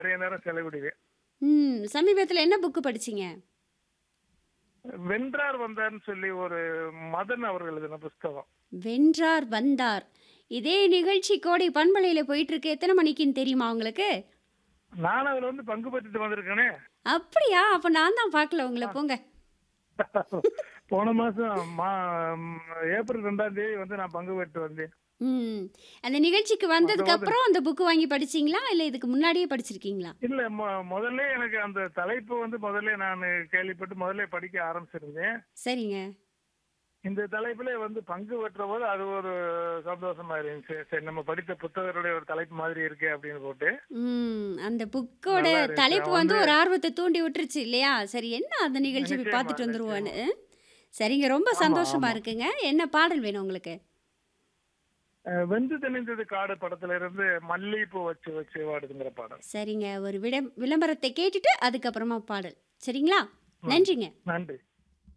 நிறைய நேரம் செலவிடுவேன் ம் சமீபத்தில் என்ன புக்கு படிச்சீங்க வென்றார் வந்தார்னு சொல்லி ஒரு மதன் அவர்கள் எழுதின புஸ்தகம் வென்றார் வந்தார் இதே நிகழ்ச்சி கோடை பண்பலையில் போயிட்டு இருக்கு எத்தனை மணிக்குன்னு தெரியுமா உங்களுக்கு நான் அதுல வந்து பங்கு பெற்றுட்டு வந்திருக்கேனே அப்படியா அப்போ நான் தான் பார்க்கல உங்களை போங்க போன மாசம் மா ம், ஏப்ரல் ரெண்டாம் தேதி வந்து நான் பங்கு பெற்று வந்தேன் ம் அந்த நிகழ்ச்சிக்கு வந்ததுக்கு அப்புறம் அந்த புக்கு வாங்கி படிச்சீங்களா இல்லை இதுக்கு முன்னாடியே படிச்சிருக்கீங்களா இல்ல மொ- முதல்ல எனக்கு அந்த தலைப்பு வந்து முதல்ல நான் கேள்விப்பட்டு முதல்ல படிக்க ஆரம்பிச்சிருந்தேன் சரிங்க இந்த தலைப்புல வந்து பங்கு பெற்ற போது அது ஒரு சந்தோஷமா இருந்துச்சு சரி நம்ம படித்த புத்தகருடைய ஒரு தலைப்பு மாதிரி இருக்கு அப்படின்னு போட்டு ம் அந்த புக்கோட நல்லா இருந்துச்சு. தலைப்பு அவன் வந்து வந்து- ஒரு ஆர்வத்தை தூண்டி விட்டுருச்சு இல்லையா சரி என்ன அந்த நிகழ்ச்சி போய் நிச்சயமா, பார்த்துட்டு வந்துருவோன்னு சரிங்க ரொம்ப ஆமா, சந்தோஷமா ஆமா. இருக்குங்க என்ன பாடல் வேணும் உங்களுக்கு அஹ், வெந்து தெளிந்தது காடு படத்துல இருந்து மல்லிகைப்பூ வச்சு வச்சு வாடுதுங்கிற பாடம் சரிங்க ஒரு விட விளம்பரத்தை கேட்டுட்டு அதுக்கப்புறமா பாடல் சரிங்களா நன்றிங்க நன்றி